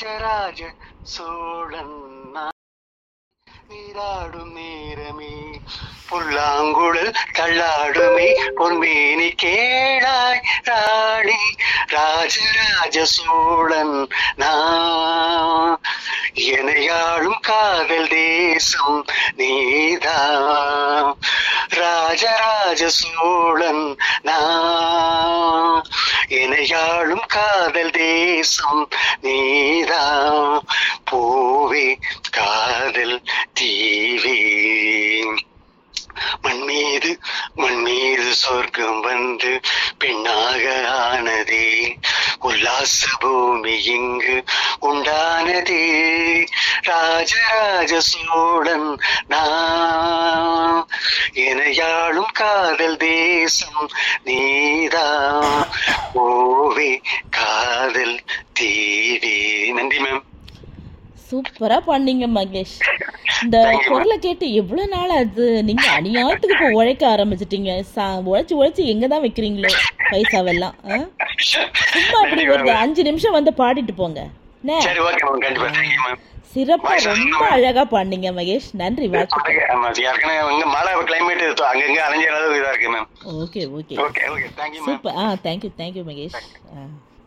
ராஜ சோழன் நான். நீராடும் நேரமே புல்லாங்குழல் தள்ளாடுமே பொன்மேனி கேளாய் ராணி ராஜராஜ சோழன் நான் எனையாளும் காதல் தேசம் நீதான் ராஜராஜ சோழன் நான் எனையாளும் காதல் தேசம் நீதான் பூவே காதல் தீவே மண் மீது மண் மீது சொர்க்கம் வந்து பெண்ணாக ஆனதே உல்லாச பூமி இங்கு உண்டானதே ராஜராஜ சோழன் நான் எனையாளும் காதல் தேசம் நீதான் ஓவே காதல் தீவே நன்றி மேம் சூப்பரா பண்ணீங்க மகேஷ் இந்த Thank you, குரலை கேட்டு எவ்வளவு நாள் ஆகுது நீங்க அநியாயத்துக்கு இப்போ உழைக்க ஆரம்பிச்சிட்டீங்க சா- உழைச்சு உழைச்சு எங்க தான் வைக்கிறீங்களோ பைசாவெல்லாம் ஆ? சும்மா அப்படி ஒரு அஞ்சு நிமிஷம் வந்து பாடிட்டு போங்க என்ன சரி ஓகே மேம் கண்டிப்பா தேங்க்யூ மேம் சிறப்பா Voice ரொம்ப நல்லா அழகா பாடினீங்க மகேஷ் நன்றி வாழ்த்துக்கள் ஆமா ஏற்கனவே இங்க மழை கிளைமேட் அங்கங்க அலைஞ்ச அளவுக்கு இதா இருக்கு ma'am okay okay okay okay thank you ma'am super ஆ தேங்க்யூ தேங்க்யூ மகேஷ் ஆ.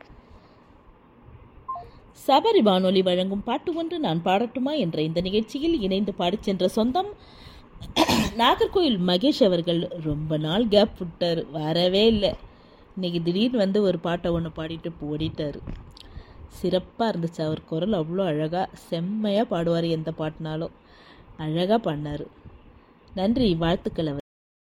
சபரி வானொலி வழங்கும் பாட்டு ஒன்று நான் பாடட்டுமா என்ற இந்த நிகழ்ச்சியில் இணைந்து பாடிச் சென்ற சொந்தம் நாகர்கோயில் மகேஷ் அவர்கள் ரொம்ப நாள் கேப் விட்டார் வரவே இல்லை இன்னைக்கு திடீர்னு வந்து ஒரு பாட்டை ஒன்று பாடிட்டு ஓடிட்டார் சிறப்பாக இருந்துச்சு அவர் குரல் அவ்வளோ அழகாக செம்மையாக பாடுவார் எந்த பாட்டுனாலும் அழகாக பாடினார் நன்றி வாழ்த்துக்கள் அவர்